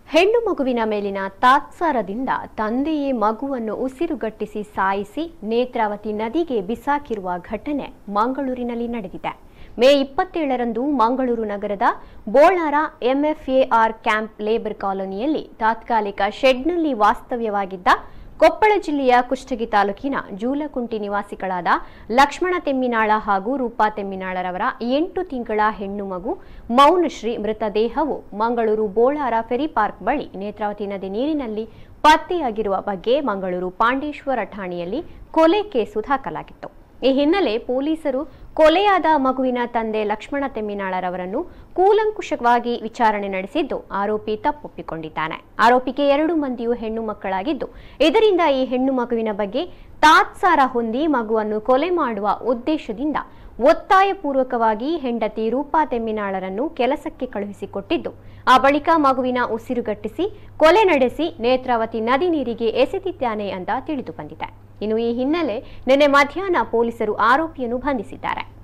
ಹೆಣ್ಣು ಮಗುವಿನ ಮೇಲಿನ ತಾತ್ಸಾರದಿಂದ ತಂದೆಯೇ ಮಗುವನ್ನು ಉಸಿರುಗಟ್ಟಿಸಿ ಸಾಯಿಸಿ ನೇತ್ರಾವತಿ ನದಿಗೆ ಬಿಸಾಕಿರುವ ಘಟನೆ ಮಂಗಳೂರಿನಲ್ಲಿ ನಡೆದಿದೆ ಮೇ ಇಪ್ಪತ್ತೇಳರಂದು ಮಂಗಳೂರು ನಗರದ ಬೋಳಾರ ಎಂಎಫ್ಎಆರ್ ಕ್ಯಾಂಪ್ ಲೇಬರ್ ಕಾಲೋನಿಯಲ್ಲಿ ತಾತ್ಕಾಲಿಕ ಶೆಡ್ನಲ್ಲಿ ವಾಸ್ತವ್ಯವಾಗಿದ್ದ ಕೊಪ್ಪಳ ಜಿಲ್ಲೆಯ ಕುಷ್ಟಗಿ ತಾಲೂಕಿನ ಜೂಲಕುಂಟಿ ನಿವಾಸಿಗಳಾದ ಲಕ್ಷ್ಮಣ ತೆಮ್ಮಿನಾಳ ಹಾಗೂ ರೂಪಾ ತೆಮ್ಮಿನಾಳರವರ ಎಂಟು ತಿಂಗಳ ಹೆಣ್ಣು ಮಗು ಮೌನಶ್ರೀ ಮೃತದೇಹವು ಮಂಗಳೂರು ಬೋಳಾರ ಫೆರಿ ಪಾರ್ಕ್ ಬಳಿ ನೇತ್ರಾವತಿ ನದಿ ನೀರಿನಲ್ಲಿ ಪತ್ತೆಯಾಗಿರುವ ಬಗ್ಗೆ ಮಂಗಳೂರು ಪಾಂಡೇಶ್ವರ ಠಾಣೆಯಲ್ಲಿ ಕೊಲೆ ಕೇಸು ದಾಖಲಾಗಿತ್ತು ಈ ಹಿನ್ನೆಲೆ ಪೊಲೀಸರು ಕೊಲೆಯಾದ ಮಗುವಿನ ತಂದೆ ಲಕ್ಷ್ಮಣ ತೆಮ್ಮಿನಾಳರವರನ್ನು ಕೂಲಂಕುಷವಾಗಿ ವಿಚಾರಣೆ ನಡೆಸಿದ್ದು ಆರೋಪಿ ತಪ್ಪೊಪ್ಪಿಕೊಂಡಿದ್ದಾನೆ ಆರೋಪಿಗೆ ಎರಡು ಮಂದಿಯೂ ಹೆಣ್ಣು ಮಕ್ಕಳಾಗಿದ್ದು ಇದರಿಂದ ಈ ಹೆಣ್ಣು ಮಗುವಿನ ಬಗ್ಗೆ ತಾತ್ಸಾರ ಹೊಂದಿ ಮಗುವನ್ನು ಕೊಲೆ ಮಾಡುವ ಉದ್ದೇಶದಿಂದ ಒತ್ತಾಯಪೂರ್ವಕವಾಗಿ ಹೆಂಡತಿ ರೂಪಾ ತೆಮ್ಮಿನಾಳರನ್ನು ಕೆಲಸಕ್ಕೆ ಕಳುಹಿಸಿಕೊಟ್ಟಿದ್ದು ಆ ಬಳಿಕ ಮಗುವಿನ ಉಸಿರುಗಟ್ಟಿಸಿ ಕೊಲೆ ನಡೆಸಿ ನೇತ್ರಾವತಿ ನದಿ ನೀರಿಗೆ ಎಸೆದಿದ್ದಾನೆ ಅಂತ ತಿಳಿದು ಬಂದಿದೆ ಇನ್ನು ಈ ಹಿನ್ನೆಲೆ ನಿನ್ನೆ ಮಧ್ಯಾಹ್ನ ಪೊಲೀಸರು ಆರೋಪಿಯನ್ನು ಬಂಧಿಸಿದ್ದಾರೆ